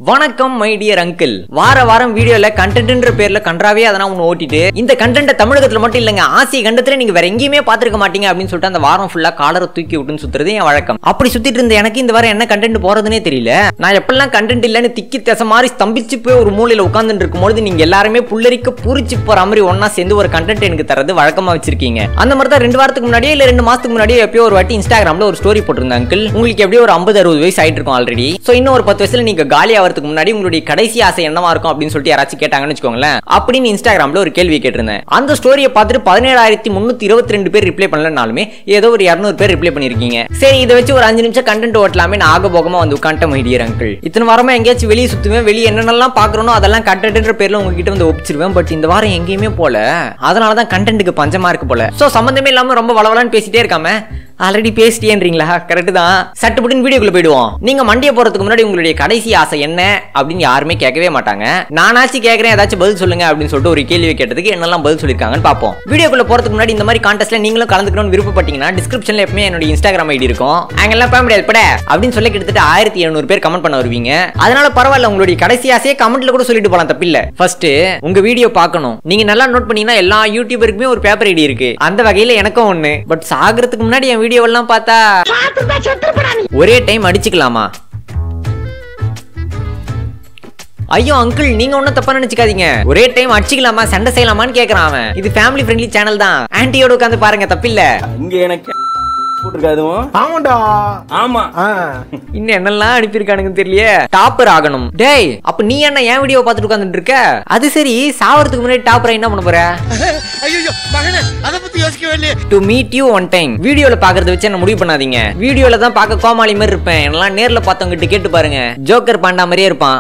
வணக்கம் my dear uncle வார வாரம் வீடியோல கண்டென்ட்ன்ற பேர்ல கன்றாவே அதெல்லாம் ஒன்று ஓட்டிட்டு இந்த கண்டென்ட்டை தமிழகத்துல மட்டும் இல்லைங்க ஆசிய கண்டத்துல நீங்க வேற எங்கேயுமே பாத்துருக்க மாட்டீங்க அப்படின்னு சொல்லிட்டு அந்த வாரம் ஃபுல்லா காலரை தூக்கி விட்டுன்னு சுத்துறது என் வழக்கம் அப்படி சுத்திட்டு இருந்த எனக்கு இந்த வாரம் என்ன கண்டென்ட் போறதுனே தெரியல நான் எப்பெல்லாம் கண்டென்ட் இல்லைன்னு திக்கி தசை மாதிரி ஸ்தம்பிச்சு போய் ஒரு மூலையில உட்கார்ந்துட்டு இருக்கும்போது நீங்க எல்லாருமே புல்லரிக்க பூரிச்சு போற மாதிரி ஒன்னா சேர்ந்து ஒரு கண்டென்ட் எனக்கு தரது வழக்கமா வச்சிருக்கீங்க அந்த மாதிரி தான் ரெண்டு வாரத்துக்கு முன்னாடியே இல்ல ரெண்டு மாசத்துக்கு முன்னாடியே எப்பயோ ஒரு வாட்டி இன்ஸ்டாகிராம்ல ஒரு ஸ்டோரி போட்டிருந்தேன் அங்கிள் உங்களுக்கு எப்படியும் ஒரு ஐம்பது அறுபது வயசு ஆயிட்டு இருக்கும் ஆல்ரெடி சோ இன்னும் ஒரு பத்து வயசுல நீங்க காலி ஆகிறதுக்கு முன்னாடி உங்களுடைய கடைசி ஆசை என்னவா இருக்கும் அப்படின்னு சொல்லிட்டு யாராச்சும் கேட்டாங்கன்னு வச்சுக்கோங்களேன் அப்படின்னு இன்ஸ்டாகிராம்ல ஒரு கேள்வி கேட்டிருந்தேன் அந்த ஸ்டோரியை பார்த்துட்டு பதினேழாயிரத்தி முன்னூத்தி இருபத்தி ரெண்டு பேர் ரிப்ளை பண்ணலனாலுமே ஏதோ ஒரு இரநூறு பேர் ரிப்ளை பண்ணிருக்கீங்க சரி இதை வச்சு ஒரு அஞ்சு நிமிஷம் கண்டென்ட் ஓட்டலாமே நான் ஆக போகமா வந்து உட்காண்ட மைடியர் அங்கிள் இத்தனை வாரமா எங்கேயாச்சும் வெளியே சுத்துவேன் வெளியே என்னென்னலாம் பாக்குறனோ அதெல்லாம் கண்டென்ட்ன்ற பேர்ல உங்ககிட்ட வந்து ஒப்பிச்சிருவேன் பட் இந்த வாரம் எங்கேயுமே போல அதனாலதான் கண்டென்ட்டுக்கு பஞ்சமா இருக்கு போல சோ சம்பந்தமே இல்லாம ரொம்ப வளவலான்னு பேசிட்டே இருக்காம ஆல்ரெடி பேசிட்டேன்றீங்களா கரெக்ட் தான் சட்டுப்பட்டுன்னு வீடியோக்குள்ள போயிடுவோம் நீங்க மண்டிய போறதுக்கு முன்னாடி உங்களுடைய கடைசி ஆசை என்ன அப்படின்னு யாருமே கேட்கவே மாட்டாங்க நானாச்சும் கேட்கறேன் ஏதாச்சும் பதில் சொல்லுங்க அப்படின்னு சொல்லிட்டு ஒரு கேள்வி கேட்டதுக்கு என்னெல்லாம் பதில் சொல்லிருக்காங்கன்னு பார்ப்போம் வீடியோக்குள்ள போறதுக்கு முன்னாடி இந்த மாதிரி கான்டெஸ்ட்ல நீங்களும் கலந்துக்கணும்னு விருப்பப்பட்டீங்கன்னா டிஸ்கிரிப்ஷன்ல எப்பவுமே என்னோட இன்ஸ்டாகிராம் ஐடி இருக்கும் அங்கெல்லாம் போக முடியாது பட அப்படின்னு சொல்லி கிட்டத்தட்ட ஆயிரத்தி எழுநூறு பேர் கமெண்ட் பண்ண வருவீங்க அதனால பரவாயில்ல உங்களுடைய கடைசி ஆசையை கமெண்ட்ல கூட சொல்லிட்டு போலாம் தப்பில்ல ஃபர்ஸ்ட் உங்க வீடியோ பார்க்கணும் நீங்க நல்லா நோட் பண்ணீங்கன்னா எல்லா யூடியூபருக்குமே ஒரு பேப்பர் ஐடி இருக்கு அந்த வகையில எனக்கும் ஒண்ணு பட் சாகிறதுக்கு முன்னாடி என் வீடியோ எல்லாம் பார்த்தா ஒரே டைம் அடிச்சுக்கலாமா ஐயோ அங்கிள் நீங்க ஒன்னும் தப்பா நினைச்சுக்காதீங்க ஒரே டைம் அடிச்சுக்கலாமா சண்டை செய்யலாமான்னு கேக்குறான் அவன் இது ஃபேமிலி ஃப்ரெண்ட்லி சேனல் தான் ஆன்ட்டியோட உட்காந்து பாருங்க தப்பில்ல இங்க எனக்கு போட்டிருக்காதுவும் ஆமாண்டா ஆமா ஆ. இன்னும் என்னெல்லாம் அனுப்பியிருக்கானுங்கன்னு தெரியலையே டாப்பர் ஆகணும் டேய் அப்ப நீ என்ன என் வீடியோ பார்த்துட்டு உட்காந்துட்டு இருக்க அது சரி சாவறதுக்கு முன்னாடி டாப்பர் என்ன பண்ண போற ஐயோ மகனே அத பத்தி யோசிக்கவே இல்லையே to meet you one time வீடியோல பாக்குறத வச்சு என்ன முடிவு பண்ணாதீங்க வீடியோல தான் பார்க்க கோமாளி மாதிரி இருப்பேன் என்னெல்லாம் நேர்ல பார்த்தவங்க கிட்ட கேட்டு பாருங்க ஜோக்கர் பாண்டா மாதிரியே இருப்பான்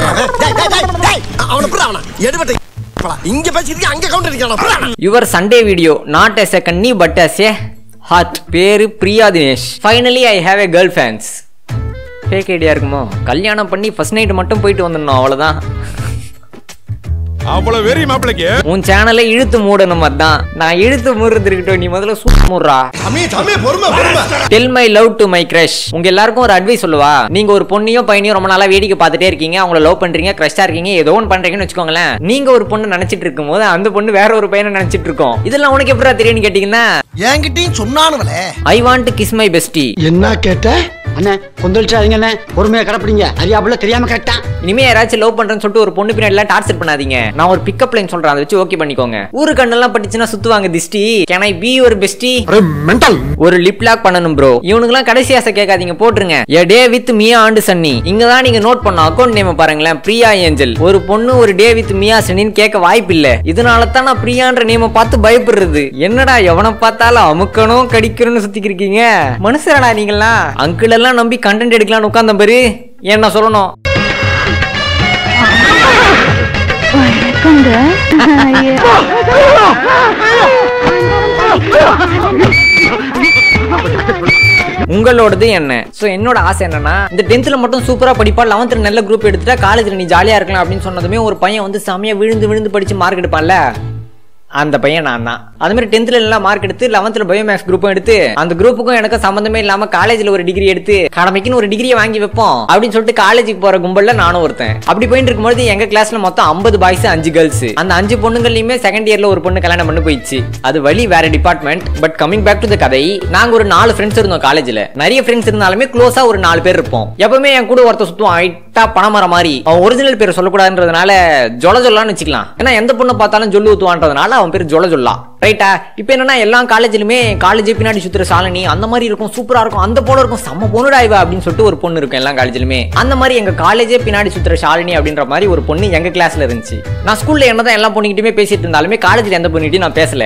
அவன புறா அவன எடுபட்ட இங்க பேசிட்டு அங்க கவுண்டர் அடிக்கலாம் your Sunday video not as a கன்னி பட் எஸ் ஏ ஹாட் பேரு Priya Dinesh finally I have a girl fans fake idea இருக்குமோ கல்யாணம் பண்ணி ஃபர்ஸ்ட் நைட் மட்டும் போயிட்டு வந்துடணும் அவ்வளவுதான் அவ்வளவு வெறி மாப்பிளைக்கு உன் சேனலை இழுத்து மூடணும் அதான் நான் இழுத்து மூடுறது இருக்கட்டும் நீ முதல்ல சூட் மூடுறா தம்பி தம்பி பொறுமை பொறுமை tell my love to my crush உங்க எல்லாருக்கும் ஒரு அட்வைஸ் சொல்லுவா நீங்க ஒரு பொண்ணையோ பையனையோ ரொம்ப நாளா வேடிக்கை பார்த்துட்டே இருக்கீங்க அவங்கள லவ் பண்றீங்க கிரஷா இருக்கீங்க ஏதோ ஒன்று பண்றீங்கன்னு வச்சுக்கோங்களேன் நீங்க ஒரு பொண்ணு நினைச்சிட்டு இருக்கும்போது அந்த பொண்ணு வேற ஒரு பையனை நினைச்சிட்டு இருக்கோம் இதெல்லாம் உனக்கு எப்படிடா தெரியும்னு கேட்டீங்கன்னா என்கிட்டயும் சொன்னானுவலே I want to kiss my bestie என்ன கேட்ட அண்ணே கொந்தளிச்சாதீங்க அண்ணே பொறுமையா கடப்பிடிங்க அறியாப்புல தெரியாம கேட்டான் இனிமே யாராச்சும் லவ் பண்றேன்னு சொல்லிட்டு ஒரு பொண்ணு பின்னாடி எல்லாம் டார்ச்சர் பண்ணாதீங்க நான் ஒரு பிக்கப் லைன் சொல்றேன் அதை வச்சு ஓகே பண்ணிக்கோங்க ஊரு கண்ணெல்லாம் பட்டுச்சுன்னா சுத்துவாங்க திஷ்டி கேன் ஐ பி ஒரு பெஸ்டி மென்டல் ஒரு லிப் லாக் பண்ணணும் ப்ரோ இவனுக்குலாம் கடைசி ஆசை கேட்காதீங்க போட்டுருங்க எ டே வித் மியா ஆண்டு சன்னி இங்க தான் நீங்க நோட் பண்ண அக்கௌண்ட் நேம் பாருங்களேன் பிரியா ஏஞ்சல் ஒரு பொண்ணு ஒரு டே வித் மியா சன்னின்னு கேட்க வாய்ப்பு இல்ல இதனால தான் நான் பிரியான்ற நேம பார்த்து பயப்படுறது என்னடா எவனை பார்த்தாலும் அமுக்கணும் கடிக்கணும்னு சுத்திக்கிருக்கீங்க மனுஷரடா நீங்களா அங்கிள் எல்லாம் நம்பி கண்டென்ட் எடுக்கலாம்னு உட்கார்ந்த பாரு என்ன சொல்லணும் வணக்கங்க ஐயா. உங்களோடது என்ன சோ என்னோட ஆசை என்னன்னா இந்த டென்த்ல மட்டும் சூப்பரா படிப்பா லெவன்த்ல நல்ல குரூப் எடுத்துட்டா காலேஜ்ல நீ ஜாலியா இருக்கலாம் அப்படின்னு சொன்னதுமே ஒரு பையன் வந்து செமையா விழுந்து விழுந்து படிச்சு மார்க் எடுப்பான்ல அந்த பையன் நான் தான் அது மாதிரி டென்த்ல எல்லாம் மார்க் எடுத்து லெவன்த்ல பயோமேக்ஸ் குரூப்பும் எடுத்து அந்த குரூப்புக்கும் எனக்கு சம்பந்தமே இல்லாம காலேஜ்ல ஒரு டிகிரி எடுத்து கடமைக்குன்னு ஒரு டிகிரியை வாங்கி வைப்போம் அப்படின்னு சொல்லிட்டு காலேஜுக்கு போற கும்பல்ல நானும் ஒருத்தன் அப்படி போயிட்டு இருக்கும்போது எங்க கிளாஸ்ல மொத்தம் ஐம்பது பாய்ஸ் அஞ்சு கேர்ள்ஸ் அந்த அஞ்சு பொண்ணுங்களையுமே செகண்ட் இயர்ல ஒரு பொண்ணு கல்யாணம் பண்ணி போயிடுச்சு அது வழி வேற department but coming back to the கதை நாங்க ஒரு நாலு ஃப்ரெண்ட்ஸ் இருந்தோம் காலேஜ்ல நிறைய ஃப்ரெண்ட்ஸ் இருந்தாலுமே க்ளோஸா ஒரு நாலு பேர் இருப்போம் எப்பவுமே என் கூட ஒருத்தர் சுத்துவான் ஹைட்டா பணமரம் மாதிரி அவன் ஒரிஜினல் பேர் சொல்லக்கூடாதுன்றதுனால ஜொல ஜொல்லான்னு வச்சுக்கலாம் ஏன்னா எந்த பொண்ணை பார்த்தாலும் ஜொல்லு ஊத்துவான்றதுனால அவன் பேர் ஜொல ஜொல்லா ரைட்டா இப்போ என்னன்னா எல்லா காலேஜ்லயுமே காலேஜ் பின்னாடி சுத்துற சாலினி அந்த மாதிரி இருக்கும் சூப்பரா இருக்கும் அந்த போல இருக்கும் செம்ம பொண்ணுடா இவ அப்படின்னு சொல்லிட்டு ஒரு பொண்ணு இருக்கும் எல்லா காலேஜ்லயுமே அந்த மாதிரி எங்க காலேஜே பின்னாடி சுத்துற ஷாலினி அப்படின்ற மாதிரி ஒரு பொண்ணு எங்க கிளாஸ்ல இருந்துச்சு நான் ஸ்கூல்ல என்னதான் எல்லா பொண்ணுகிட்டயுமே பேசிட்டு இருந்தாலுமே காலேஜ்ல எந்த பொண்ணுகிட்டயும் நான் பேசல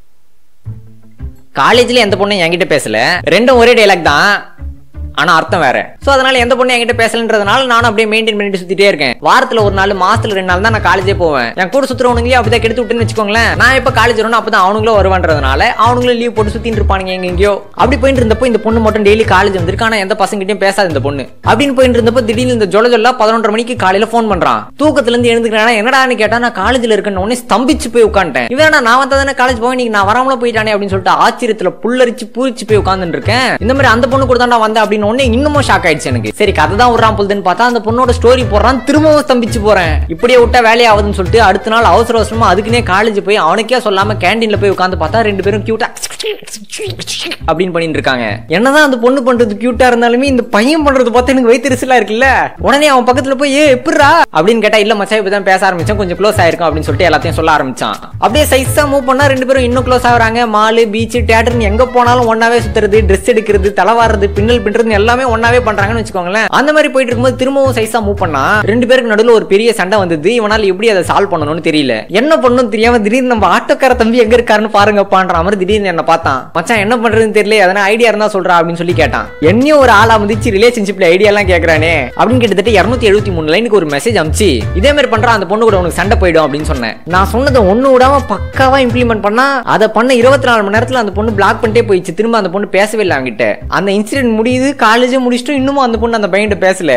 காலேஜ்ல எந்த பொண்ணும் என்கிட்ட பேசல ரெண்டும் ஒரே டைலாக் தான் ஆனா அர்த்தம் வேற சோ அதனால எந்த பொண்ணு என்கிட்ட பேசலன்றதுனால நானும் அப்படியே மெயின்டைன் பண்ணிட்டு சுத்திட்டே இருக்கேன் வாரத்துல ஒரு நாள் மாசத்துல ரெண்டு நாள் தான் நான் காலேஜே போவேன் என் கூட சுத்துறவனுங்களே அப்படிதான் கெடுத்து விட்டுன்னு வச்சுக்கோங்களேன் நான் இப்ப காலேஜ் வரணும் அப்பதான் அவனுங்களும் வருவான்றதுனால அவனுங்களும் லீவ் போட்டு சுத்திட்டு இருப்பானுங்க எங்க எங்கேயோ அப்படி போயிட்டு இருந்தப்போ இந்த பொண்ணு மட்டும் டெய்லி காலேஜ் வந்திருக்கு ஆனா எந்த பசங்கிட்டயும் பேசாது இந்த பொண்ணு அப்படின்னு போயிட்டு இருந்தப்போ திடீர்னு இந்த ஜொல ஜொல்லா பதினொன்றரை மணிக்கு காலையில ஃபோன் பண்றான் தூக்கத்துல இருந்து எழுந்துக்கிறானா என்னடான்னு கேட்டா நான் காலேஜ்ல இருக்கேன்னு உடனே ஸ்தம்பிச்சு போய் உட்காந்துட்டேன் இவன் நான் வந்தா தானே காலேஜ் போய் நீங்க நான் வராமல போயிட்டானே அப்படின்னு சொல்லிட்டு ஆச்சரியத்துல புல்லரிச்சு பூரிச்சு போய் உட்கார்ந்துட்டு இருக்கேன் இந்த மாதிரி அந்த பொண்ணு கூட தான் வந்தேன் அப்படின்னு உடனே இன்னமும் ஷாக் ஆயிடுச்சு எனக்கு சரி கதை தான் விடுறான் போகுதுன்னு பார்த்தா அந்த பொண்ணோட ஸ்டோரி போடுறான் திரும்பவும் ஸ்தம்பிச்சு போறேன் இப்படியே விட்டா வேலையாகுதுன்னு சொல்லிட்டு அடுத்த நாள் அவசர அவசரமா அதுக்குன்னே காலேஜ் போய் அவனுக்கே சொல்லாம கேண்டீன்ல போய் உட்காந்து பார்த்தா ரெண்டு பேரும் கியூட்டா அப்படின்னு பண்ணிட்டு இருக்காங்க என்னதான் அந்த பொண்ணு பண்றது கியூட்டா இருந்தாலுமே இந்த பையன் பண்றது பார்த்தா எனக்கு வயிற்றுலாம் இருக்குல்ல உடனே அவன் பக்கத்துல போய் ஏ எப்படிரா அப்படின்னு கேட்டா இல்ல மச்சான் இப்பதான் பேச ஆரம்பிச்சோம் கொஞ்சம் க்ளோஸ் ஆயிருக்கும் அப்படின்னு சொல்லிட்டு எல்லாத்தையும் சொல்ல ஆரம்பிச்சான் அப்படியே சைஸா மூவ் பண்ணா ரெண்டு பேரும் இன்னும் க்ளோஸ் ஆகுறாங்க மாலு பீச் தியேட்டர்னு எங்க போனாலும் ஒன்னாவே சுத்துறது ட்ரெஸ் எடுக்கிறது தலைவாடுறது பின்னல் பின்றது எல்லாமே ஒன்னாவே பண்றாங்கன்னு வச்சுக்கோங்களேன் அந்த மாதிரி போயிட்டு இருக்கும்போது திரும்பவும் சைஸா மூவ் பண்ணா ரெண்டு பேருக்கு நடுவுல ஒரு பெரிய சண்டை வந்தது இவனால எப்படி அதை சால்வ் பண்ணணும்னு தெரியல என்ன பண்ணணும் தெரியாம திடீர்னு நம்ம ஆட்டோக்கார தம்பி எங்க இருக்காருன்னு பாருங்கப்பான்ற மாதிரி திடீர்னு என்ன பார்த்தான் மச்சான் என்ன பண்றதுன்னு தெரியல எதனா ஐடியா இருந்தா சொல்றா அப்படின்னு சொல்லி கேட்டான் என்னையும் ஒரு ஆளா மதிச்சு ரிலேஷன்ஷிப்ல ஐடியா எல்லாம் கேக்குறானே அப்படின்னு கிட்டத்தட்ட இருநூத்தி எழுபத்தி மூணு லைனுக்கு ஒரு மெசேஜ் அமிச்சு இதே மாதிரி பண்றான் அந்த பொண்ணு கூட உனக்கு சண்டை போயிடும் அப்படின்னு சொன்னேன் நான் சொன்னதை ஒண்ணு விடாம பக்காவா இம்ப்ளிமெண்ட் பண்ணா அதை பண்ண இருபத்தி நாலு மணி நேரத்துல அந்த பொண்ணு பிளாக் பண்ணிட்டே போயிடுச்சு திரும்ப அந்த பொண்ணு பேசவே இல்லை அவங்கிட்ட அந்த இன்சிடென்ட் முடியுது காலேஜே முடிச்சுட்டு இன்னமும் அந்த பொண்ணு அந்த பையன்கிட்ட பேசல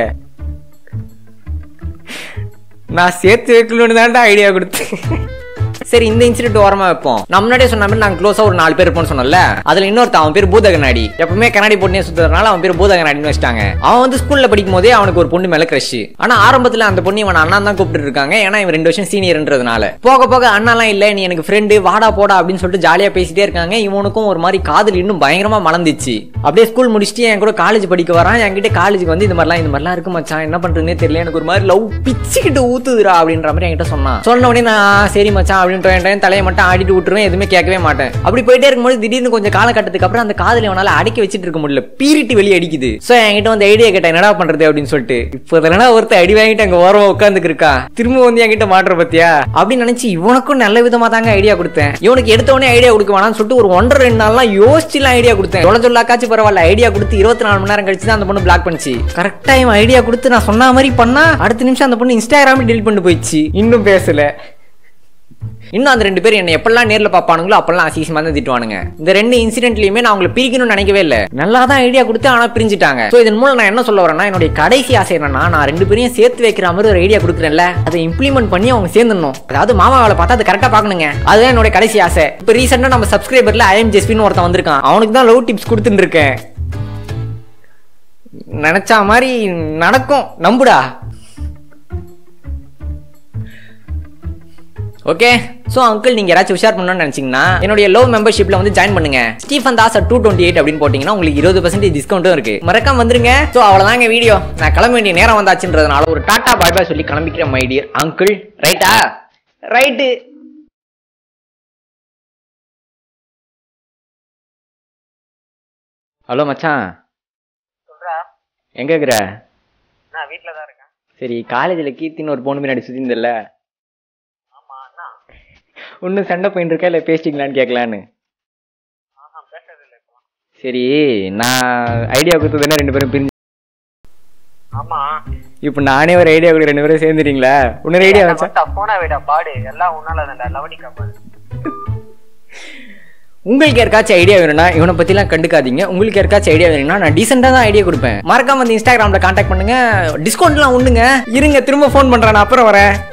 நான் சேர்த்து வைக்கணும்னு தான்டா ஐடியா கொடுத்தேன் சரி இந்த இன்சிடென்ட் ஓரமா வைப்போம் நம்ம முன்னாடியே சொன்ன மாதிரி நாங்க க்ளோஸா ஒரு நாலு பேர் இருப்போம்னு சொன்னல அதுல இன்னொருத்த அவன் பேர் பூத கண்ணாடி எப்பவுமே கண்ணாடி போட்டுனே சுத்துறதுனால அவன் பேர் பூத கண்ணாடின்னு வச்சிட்டாங்க அவன் வந்து ஸ்கூல்ல படிக்கும் போதே அவனுக்கு ஒரு பொண்ணு மேல கிரஷ் ஆனா ஆரம்பத்துல அந்த பொண்ணு இவன் அண்ணா தான் கூப்பிட்டு இருக்காங்க ஏன்னா இவன் ரெண்டு வருஷம் சீனியர்ன்றதுனால போக போக அண்ணாலாம் இல்ல நீ எனக்கு ஃப்ரெண்டு வாடா போடா அப்படின்னு சொல்லிட்டு ஜாலியா பேசிட்டே இருக்காங்க இவனுக்கும் ஒரு மாதிரி காதல் இன்னும் பயங்கரமா மலர்ந்துச்சு அப்படியே ஸ்கூல் முடிச்சுட்டு என் கூட காலேஜ் படிக்க வரான் என்கிட்ட காலேஜுக்கு வந்து இந்த மாதிரிலாம் இந்த மாதிரிலாம் இருக்கு மச்சான் என்ன பண்றதுனே தெரியல எனக்கு ஒரு மாதிரி லவ் பிச்சுக்கிட்டு ஊத்துதுடா அப்படின்ற மாதிரி என்கிட்ட சொன்னான் சொன்ன உடனே நான் சரி மச்சான் அப்படின்ட்டு தலையை மட்டும் ஆடிட்டு விட்டுருவேன் எதுவுமே கேட்கவே மாட்டேன் அப்படி போயிட்டே இருக்கும்போது திடீர்னு கொஞ்சம் காலகட்டத்துக்கு அப்புறம் அந்த காதலை அவனால அடக்கி வச்சிட்டு இருக்க முடியல பீரிட்டு வெளியே அடிக்குது சோ என்கிட்ட வந்து ஐடியா கேட்டேன் என்னடா பண்றது அப்படின்னு சொல்லிட்டு இப்போ இதெல்லாம் ஒருத்தர் அடி வாங்கிட்டு அங்க ஓரமா உட்காந்துக்கு இருக்கா திரும்ப வந்து என்கிட்ட மாட்டுற பத்தியா அப்படின்னு நினைச்சு இவனுக்கும் நல்ல விதமா தாங்க ஐடியா கொடுத்தேன் இவனுக்கு எடுத்த உடனே ஐடியா கொடுக்க வேணாம்னு சொல்லிட்டு ஒரு ஒன்றரை ரெண்டு நாள்லாம் யோசிச்சுலாம் ஐடியா கொடுத்தேன் சொல்ல சொல்லாக்காச்சும் பரவாயில்ல ஐடியா கொடுத்து இருபத்தி நாலு மணி நேரம் கழிச்சு தான் அந்த பொண்ணு பிளாக் பண்ணுச்சு கரெக்டா இவன் ஐடியா கொடுத்து நான் சொன்ன மாதிரி பண்ணா அடுத்த நிமிஷம் அந்த பொண்ணு இன்ஸ்டாகிராம் டெலிட் பண்ணிட்டு போயிடுச்சு இன்னும் பேசல இன்னும் அந்த ரெண்டு பேரும் என்ன எப்பெல்லாம் நேர்ல பாப்பானுங்களோ அப்பெல்லாம் அசிசமா தான் திட்டுவானுங்க இந்த ரெண்டு இன்சிடென்ட்லயுமே நான் அவங்களை பிரிக்கணும்னு நினைக்கவே இல்ல நல்லா தான் ஐடியா கொடுத்து ஆனா பிரிஞ்சுட்டாங்க சோ இதன் மூலம் நான் என்ன சொல்ல வரேன்னா என்னுடைய கடைசி ஆசை என்னன்னா நான் ரெண்டு பேரையும் சேர்த்து வைக்கிற மாதிரி ஒரு ஐடியா கொடுக்குறேன்ல அதை இம்ப்ளிமெண்ட் பண்ணி அவங்க சேர்ந்துடணும் அதாவது மாமாவை பார்த்தா அது கரெக்டா பாக்கணுங்க அதுதான் என்னுடைய கடைசி ஆசை இப்போ ரீசெண்டா நம்ம சப்ஸ்கிரைபர்ல ஐஎம் ஜெஸ்பின்னு ஒருத்தன் வந்திருக்கான் அவனுக்கு தான் லவ் டிப்ஸ் கொடுத்துட்டு இருக்கேன் நினைச்சா மாதிரி நடக்கும் நம்புடா ஓகே ஸோ அங்கிள் நீங்கள் யாராச்சும் உஷார் பண்ணணும்னு நினச்சிங்கன்னா என்னுடைய லோ மெம்பர்ஷிப்பில் வந்து ஜாயின் பண்ணுங்க Stephen Das two twenty eight அப்படின்னு போட்டிங்கன்னா உங்களுக்கு இருபது பர்சன்டேஜ் டிஸ்கவுண்ட்டும் இருக்கு மறக்காம வந்துருங்க ஸோ அவ்வளோதாங்க வீடியோ நான் கிளம்ப வேண்டிய நேரம் வந்தாச்சுன்றதுனால ஒரு டாட்டா பாய் பாய் சொல்லி கிளம்பிக்கிறேன் மை டியர் அங்கிள் ரைட்டா ரைட்டு ஹலோ மச்சான் எங்க இருக்கிற நான் வீட்டில் தான் இருக்கேன் சரி காலேஜில் கீர்த்தின்னு ஒரு பொண்ணு பின்னாடி சுத்திருந்தல்ல ஆமா அண்ணா ஒன்றும் சண்டை போயிட்டு இருக்கா இல்லை பேசிட்டீங்களான்னு கேட்கலான்னு ஆஹா பேசுறது இல்லை இப்போ சரி நான் ஐடியா கொடுத்ததுன்னா ரெண்டு பேரும் பிரிஞ்சு ஆமா இப்போ நானே ஒரு ஐடியா கொடுக்க ரெண்டு பேரும் சேர்ந்துட்டீங்களா இன்னொரு ஐடியா வச்சா போன விட பாடு எல்லாம் உன்னால தான்டா லவனிக்கா பாடு உங்களுக்கு யாருக்காச்சும் ஐடியா வேணும்னா இவனை பத்திலாம் கண்டுக்காதீங்க உங்களுக்கு யாருக்காச்சும் ஐடியா வேணும்னா நான் டீசெண்டாக தான் ஐடியா கொடுப்பேன் மறக்காம வந்து இன்ஸ்டாகிராமில் காண்டாக்ட் பண்ணுங்க டிஸ்கவுண்ட்லாம் உண்டுங்க இருங்க திரும்ப ஃபோன் பண்றேன் நான் அப்புறம் வரேன்